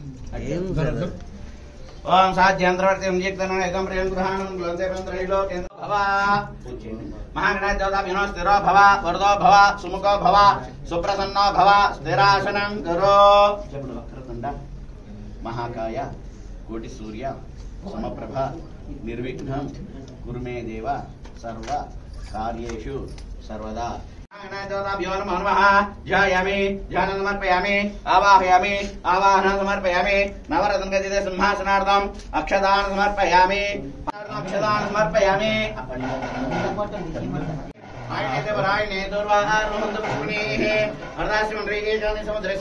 ఓం సాధ్యంత్రవర్తి సంయుక్తం ఏకం ప్రియం గృహాణం గ్లంథే బంధ్రైలో కేంద్ర భవ మహాగణాయ దేవతా వినో స్థిరో భవ వరదో భవ సుముఖో భవ సుప్రసన్నో భవ స్థిరాసనం కరో చెప్పుడు వక్రతుండ మహాకాయ కోటి సూర్య సమప్రభ నిర్విఘ్నం కురుమే దేవ సర్వ కార్యేషు సర్వదా మహాగణాధిపతాభ్యో నమో నమః ధ్యాయామి ధ్యానం సమర్పయామి ఆవాహయామి ఆవాహనం సమర్పయామి నవరత్న గదిత సింహాసనార్థం అక్షదానం సమర్పయామి అక్షదానం సమర్పయామి ఆయనే వరాయనే దుర్వాహారమంత పుష్ణీః అర్ధాసి మండ్రీగే జాని సముద్రే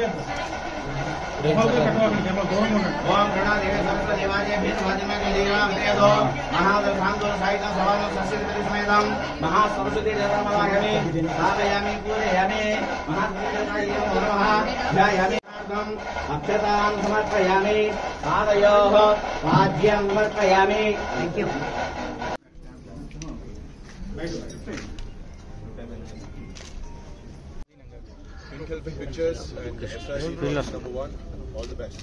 ఓం ప్రణాదేవి సహస్ర దేవాయ భీష్మాదిమే దేవామేదో మహాదశాంతోర సాయితం సవానం సస్యతరి సమేతం మహాసరస్వతి దేవమవాయమి స్థాపయామి పూజయామి మహాత్మదేవాయ నమః ధ్యాయామి అక్షతాన్ సమర్పయామి పాదయోః పాద్యం సమర్పయామి Pink helping pictures and SRC number one. All the best.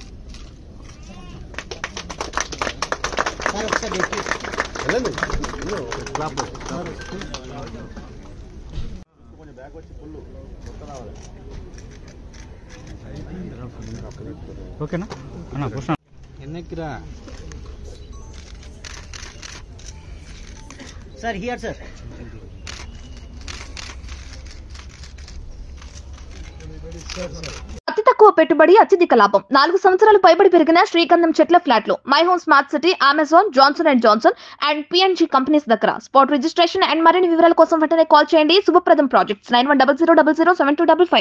ఓకేనా అన్న కూర్చో ఎన్నెక్కిరా సార్ హియర్ సార్ అతి తక్కువ పెట్టుబడి అత్యధిక లాభం నాలుగు సంవత్సరాలు పైబడి పెరిగిన శ్రీగంధం చెట్ల ఫ్లాట్లు my home smart city Amazon Johnson and Johnson and PNG companies దగ్గర స్పాట్ రిజిస్ట్రేషన్ అండ్ మరిన్ని వివరాల కోసం వెంటనే కాల్ చేయండి Shubhapradam projects nine one double zero double zero seven two double five